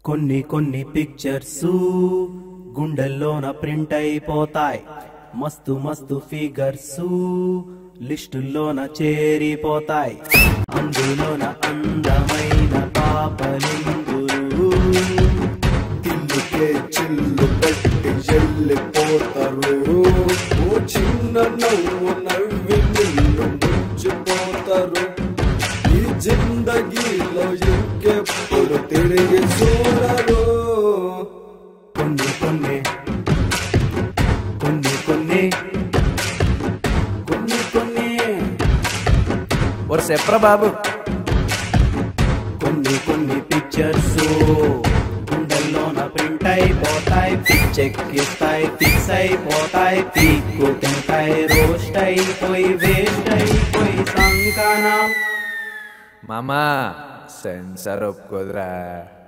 కొన్ని కొన్ని పిక్చర్స్ గుండెల్లోన ప్రింట్ అయిపోతాయి మస్తు మస్తు ఫిగర్స్ లిస్టుల్లోన చేరిపోతాయి అందులోన అందమైన పాపలింగురు ఇల్లుకే చిల్లు పెట్టి వెళ్ళిపోతారు ఓ చిన్న నవ్వు నవ్వి నిన్ను ముంచిపోతారు ఈ జిందగీలో ఇంకెప్పుడు తిరిగి చూడరు కొన్ని కొన్ని కొన్ని కొన్ని కొన్ని కొన్ని ఒరు చెప్పరా బాబు కొన్ని కొన్ని పిక్చర్స్ గుండెల్లోన ప్రింట్ అయిపోతాయి పిచ్చెక్కిస్తాయి ఫిక్స్ అయిపోతాయి పీక్కు తింటాయి రోస్ట్ అయిపోయి వేస్ట్ అయిపోయి సంకనా మామా సెన్సర్ ఒప్పుకోదురా